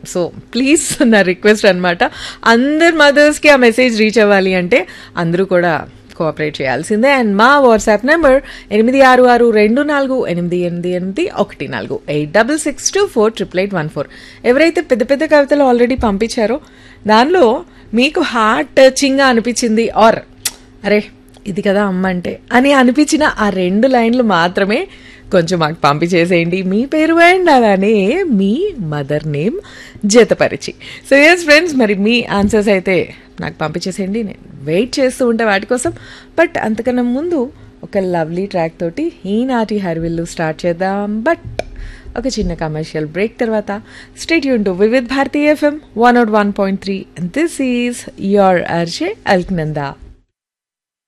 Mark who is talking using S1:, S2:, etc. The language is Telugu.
S1: సో ప్లీజ్ నా రిక్వెస్ట్ అనమాట అందరు మదర్స్కి ఆ మెసేజ్ రీచ్ అవ్వాలి అంటే అందరూ కూడా కోఆపరేట్ చేయాల్సిందే అండ్ మా వాట్సాప్ నెంబర్ ఎనిమిది ఆరు ఆరు రెండు నాలుగు ఎనిమిది ఎనిమిది ఎనిమిది ఒకటి నాలుగు eight double six two four triple eight one four ఎవరైతే పెద్ద పెద్ద కవితలు ఆల్రెడీ పంపించారో దానిలో మీకు హార్ట్ టచింగ్గా అనిపించింది ఆర్ అరే ఇది కదా అమ్మ అంటే అని అనిపించిన ఆ రెండు లైన్లు మాత్రమే కొంచెం మాకు పంపించేసేయండి మీ పేరు అండ్ అలానే మీ మదర్ నేమ్ జతపరిచి సో ఎస్ ఫ్రెండ్స్ మరి మీ ఆన్సర్స్ అయితే నాకు పంపించేసేయండి నేను వెయిట్ చేస్తూ ఉంటా వాటి కోసం బట్ అంతకన్నా ముందు ఒక లవ్లీ ట్రాక్ తోటి ఈనాటి హరివిల్లు స్టార్ట్ చేద్దాం బట్ ఒక చిన్న కమర్షియల్ బ్రేక్ తర్వాత స్టేట్ యూన్ to Vividh Bharati FM one out one point three this is your RJ Alaknanda